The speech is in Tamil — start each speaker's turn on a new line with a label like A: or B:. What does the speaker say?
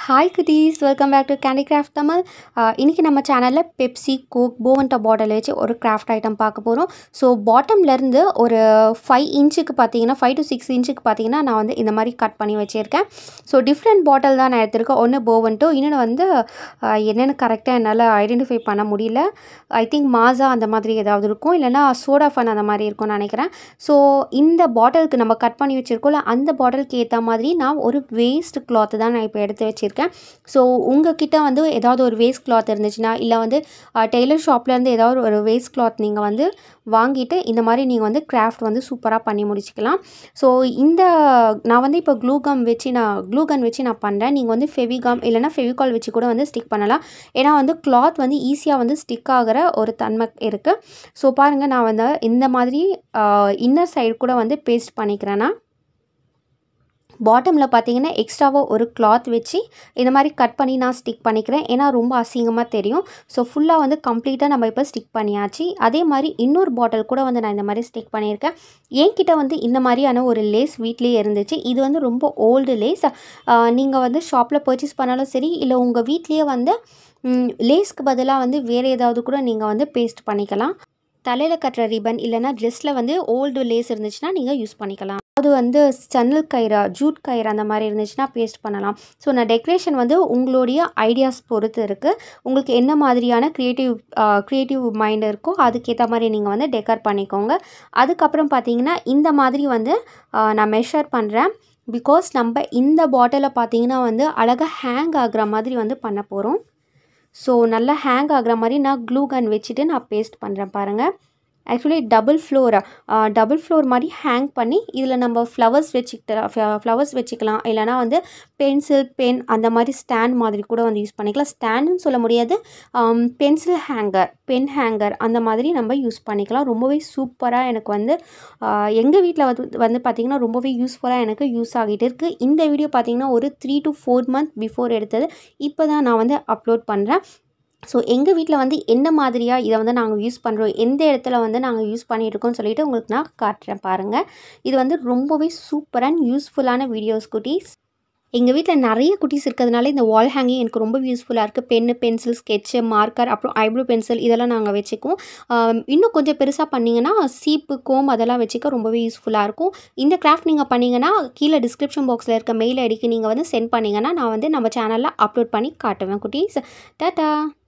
A: ஹாய் குட்டீஸ் welcome back to candy craft Tamil இன்றைக்கி நம்ம சேனலில் பெப்சி கோக் போவன்டா பாட்டில் வச்சு ஒரு கிராஃப்ட் ஐட்டம் பார்க்க போகிறோம் ஸோ பாட்டம்லேருந்து ஒரு ஃபைவ் இன்ச்சுக்கு பார்த்தீங்கன்னா ஃபைவ் டு சிக்ஸ் இன்ச்சுக்கு பார்த்தீங்கன்னா நான் வந்து இந்த மாதிரி கட் பண்ணி வச்சுருக்கேன் ஸோ டிஃப்ரெண்ட் பாட்டில் தான் நான் எடுத்திருக்கேன் ஒன்று போவன்ட்டோ இன்னொன்று வந்து அஹ், என்னென்னு கரெக்டாக என்னால் ஐடென்டிஃபை பண்ண முடியல ஐ திங்க் மாசா அந்த மாதிரி ஏதாவது இருக்கும் இல்லைனா சோடா ஃபன் அந்த மாதிரி இருக்கும்னு நினைக்கிறேன் ஸோ இந்த பாட்டிலுக்கு நம்ம கட் பண்ணி வச்சுருக்கோம்ல அந்த பாட்டிலுக்கு ஏற்ற மாதிரி நான் ஒரு வேஸ்ட் கிளாத் தான் நான் இப்போ எடுத்து வச்சுருக்கேன் ஸோ உங்ககிட்ட வந்து ஏதாவது ஒரு வேஸ்ட் கிளாத் இருந்துச்சுன்னா இல்லை வந்து டெய்லர் ஷாப்லேருந்து ஏதாவது ஒரு வேஸ்ட் கிளாத் நீங்கள் வந்து வாங்கிட்டு இந்த மாதிரி நீங்கள் வந்து கிராஃப்ட் வந்து சூப்பராக பண்ணி முடிச்சுக்கலாம் ஸோ இந்த நான் வந்து இப்போ க்ளூ கம் வச்சு நான் க்ளூ கன் வச்சு நான் பண்ணுறேன் நீங்கள் வந்து ஃபெவிகாம் இல்லைனா ஃபெவிகால் வச்சு கூட வந்து ஸ்டிக் பண்ணலாம் ஏன்னா வந்து கிளாத் வந்து ஈஸியாக வந்து ஸ்டிக் ஆகிற ஒரு தன்மை இருக்குது ஸோ பாருங்கள் நான் வந்து இந்த மாதிரி இன்னர் சைடு கூட வந்து பேஸ்ட் பண்ணிக்கிறேன்னா பாட்டமில் பார்த்தீங்கன்னா எக்ஸ்ட்ராவாக ஒரு கிளாத் வச்சு இந்த மாதிரி கட் பண்ணி நான் ஸ்டிக் பண்ணிக்கிறேன் ஏன்னா ரொம்ப அசிங்கமாக தெரியும் ஸோ ஃபுல்லாக வந்து கம்ப்ளீட்டாக நம்ம இப்போ ஸ்டிக் பண்ணியாச்சு அதே மாதிரி இன்னொரு பாட்டில் கூட வந்து நான் இந்த மாதிரி ஸ்டிக் பண்ணியிருக்கேன் என்கிட்ட வந்து இந்த மாதிரியான ஒரு லேஸ் வீட்லேயே இருந்துச்சு இது வந்து ரொம்ப ஓல்டு லேஸ் நீங்கள் வந்து ஷாப்பில் பர்ச்சேஸ் பண்ணாலும் சரி இல்லை உங்கள் வீட்லேயே வந்து ம், லேஸ்க்கு பதிலாக வந்து வேறு ஏதாவது கூட நீங்கள் வந்து பேஸ்ட் பண்ணிக்கலாம் தலையில் கட்டுற ரிபன் இல்லைனா ட்ரெஸ்ஸில் வந்து ஓல்டு லேஸ் இருந்துச்சுன்னா நீங்கள் யூஸ் பண்ணிக்கலாம் அது வந்து சன்னல் கயிறா ஜூட் கயிறு அந்த மாதிரி இருந்துச்சுன்னா பேஸ்ட் பண்ணலாம் ஸோ நான் டெக்கரேஷன் வந்து உங்களுடைய ஐடியாஸ் பொறுத்து இருக்குது உங்களுக்கு என்ன மாதிரியான க்ரியேட்டிவ் க்ரியேட்டிவ் மைண்ட் இருக்கோ அதுக்கேற்ற மாதிரி நீங்கள் வந்து டெக்கர் பண்ணிக்கோங்க அதுக்கப்புறம் பார்த்தீங்கன்னா இந்த மாதிரி வந்து ஆ, நான் மெஷர் பண்ணுறேன் பிகாஸ் நம்ம இந்த பாட்டிலில் பார்த்தீங்கன்னா வந்து அழகாக ஹேங் ஆகுற மாதிரி வந்து பண்ண போகிறோம் ஸோ நல்லா ஹேங் ஆகுற மாதிரி நான் க்ளூ கன் வச்சுட்டு நான் பேஸ்ட் பண்ணுறேன் பாருங்கள் actually double floor double floor மாதிரி ஹேங் பண்ணி இதில் நம்ம ஃப்ளவர்ஸ் வச்சுக்கிட்ட ஃப்ளவர்ஸ் வச்சுக்கலாம் இல்லைனா வந்து பென்சில் பென் அந்த மாதிரி ஸ்டாண்ட் மாதிரி கூட வந்து யூஸ் பண்ணிக்கலாம் ஸ்டாண்டுன்னு சொல்ல முடியாது பென்சில் ஹேங்கர் பென் ஹேங்கர் அந்த மாதிரி நம்ம யூஸ் பண்ணிக்கலாம் ரொம்பவே சூப்பராக எனக்கு வந்து எங்கள் வீட்டில் வந்து வந்து பார்த்திங்கன்னா ரொம்பவே யூஸ்ஃபுல்லாக எனக்கு யூஸ் ஆகிட்டு இருக்குது இந்த வீடியோ பார்த்திங்கன்னா ஒரு three to four month before எடுத்தது இப்போ தான் நான் வந்து அப்லோட் பண்ணுறேன் ஸோ எங்கள் வீட்டில் வந்து என்ன மாதிரியாக இதை வந்து நாங்கள் யூஸ் பண்ணுறோம் எந்த இடத்துல வந்து நாங்கள் யூஸ் பண்ணியிருக்கோம்னு சொல்லிட்டு உங்களுக்கு நான் காட்டுறேன் பாருங்கள் இது வந்து ரொம்பவே சூப்பர் அண்ட் யூஸ்ஃபுல்லான வீடியோஸ் குட்டீஸ் எங்கள் வீட்டில் நிறைய குட்டீஸ் இருக்கிறதுனால இந்த வால் ஹேங்கிங் எனக்கு ரொம்ப யூஸ்ஃபுல்லாக இருக்குது பென்னு பென்சில் ஸ்கெட்சு மார்க்கர் அப்புறம் ஐப்ரோ பென்சில் இதெல்லாம் நாங்கள் வச்சுக்குவோம் ஆம், இன்னும் கொஞ்சம் பெருசாக பண்ணிங்கன்னா சீப்பு கோம் அதெல்லாம் வச்சுக்க ரொம்பவே யூஸ்ஃபுல்லாக இருக்கும் இந்த கிராஃப்ட் நீங்கள் பண்ணிங்கன்னா கீழே டிஸ்கிரிப்ஷன் பாக்ஸில் இருக்க மெயில் ஐடிக்கு நீங்கள் வந்து சென்ட் பண்ணிங்கன்னா நான் வந்து நம்ம சேனலில் அப்லோட் பண்ணி காட்டுவேன் குட்டீஸ் டாட்டா